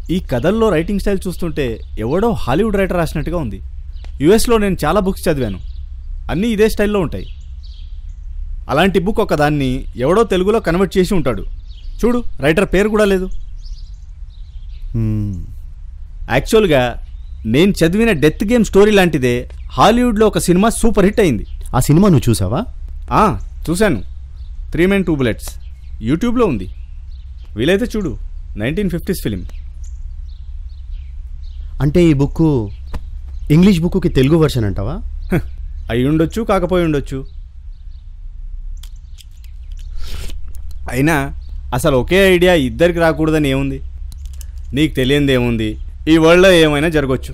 ఈ కథల్లో writing style చూస్తుంటే ఎవడో హాలీవుడ్ రైటర్ రాసినట్టుగా ఉంది యుఎస్లో నేను చాలా బుక్స్ చదివాను అన్నీ ఇదే స్టైల్లో ఉంటాయి అలాంటి బుక్ ఒక దాన్ని ఎవడో తెలుగులో కన్వర్ట్ చేసి ఉంటాడు చూడు రైటర్ పేరు కూడా లేదు మ్మ్. యాక్చువల్గా నేను చదివిన డెత్ గేమ్ స్టోరీ లాంటిదే హాలీవుడ్లో ఒక సినిమా సూపర్ హిట్ అయింది ఆ సినిమా నువ్వు చూసావా ఆ, చూశాను త్రీ మెన్ టూ బుల్లెట్స్ యూట్యూబ్లో ఉంది వీలైతే చూడు నైన్టీన్ ఫిఫ్టీస్ ఫిలిం అంటే ఈ బుక్ ఇంగ్లీష్ బుక్కి తెలుగు వర్షన్ అంటావా అయి ఉండొచ్చు కాకపోయి ఉండొచ్చు అయినా అసలు ఒకే ఐడియా ఇద్దరికి రాకూడదని ఏముంది నీకు తెలియంది ఏముంది ఈ వరల్డ్లో ఏమైనా జరగవచ్చు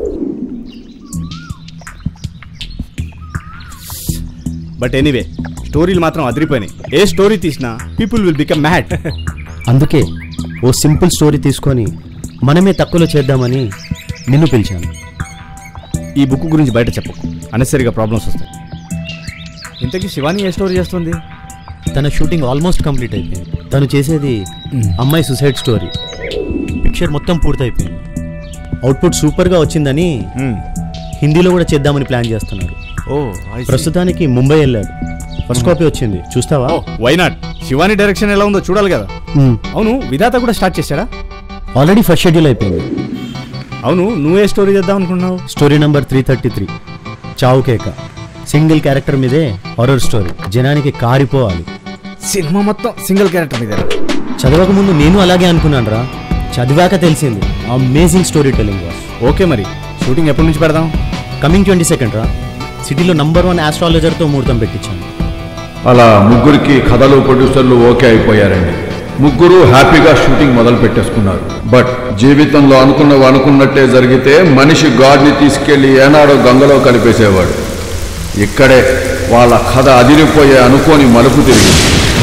బట్ ఎనీవే స్టోరీలు మాత్రం అదిరిపోయినాయి ఏ స్టోరీ తీసినా పీపుల్ విల్ బికమ్ మ్యాడ్ అందుకే ఓ సింపుల్ స్టోరీ తీసుకొని మనమే తక్కువలో చేద్దామని నిన్ను పిలిచాను ఈ బుక్ గురించి బయట చెప్పకు అనెసరిగా ప్రాబ్లమ్స్ వస్తాయి ఇంతకీ శివాని ఏ స్టోరీ చేస్తుంది తన షూటింగ్ ఆల్మోస్ట్ కంప్లీట్ అయిపోయింది తను చేసేది అమ్మాయి సుసైడ్ స్టోరీ పిక్చర్ మొత్తం పూర్తయిపోయింది అవుట్పుట్ సూపర్గా వచ్చిందని హిందీలో కూడా చేద్దామని ప్లాన్ చేస్తున్నారు ఓ ప్రస్తుతానికి ముంబై వెళ్ళాడు ఫస్ట్ కాపీ వచ్చింది చూస్తావా వై నాట్ శివాని డైరెక్షన్ ఎలా ఉందో చూడాలి కదా మ్మ్. అవును విధాత కూడా స్టార్ట్ చేశాడా ఆల్రెడీ ఫస్ట్ షెడ్యూల్ అయిపోయింది అవును నువ్వే స్టోరీ చేద్దాం అనుకున్నావు story number three thirty three చావు కేక సింగిల్ క్యారెక్టర్ మీదే హారర్ స్టోరీ జనానికి కారిపోవాలి సినిమా మొత్తం సింగిల్ క్యారెక్టర్ మీద చదవక ముందు నేను అలాగే అనుకున్నాను రా చదివాక తెలిసింది amazing story telling was okay మరి షూటింగ్ ఎప్పటి నుంచి పెడదాం కమింగ్ ట్వంటీ సెకండ్ రా సిటీలో నంబర్ వన్ ఆస్ట్రాలజర్తో ముహూర్తం పెట్టించాను అలా ముగ్గురికి కథలు ప్రొడ్యూసర్లు ఓకే అయిపోయారండి ముగ్గురు హ్యాపీగా షూటింగ్ మొదలు పెట్టేసుకున్నారు బట్ జీవితంలో అనుకున్నవి అనుకున్నట్టే జరిగితే మనిషి గాడ్ని తీసుకెళ్లి ఏనాడో గంగలో కలిపేసేవాడు ఇక్కడే వాళ్ళ కథ అదిరిపోయే అనుకోని మలుపు తిరిగింది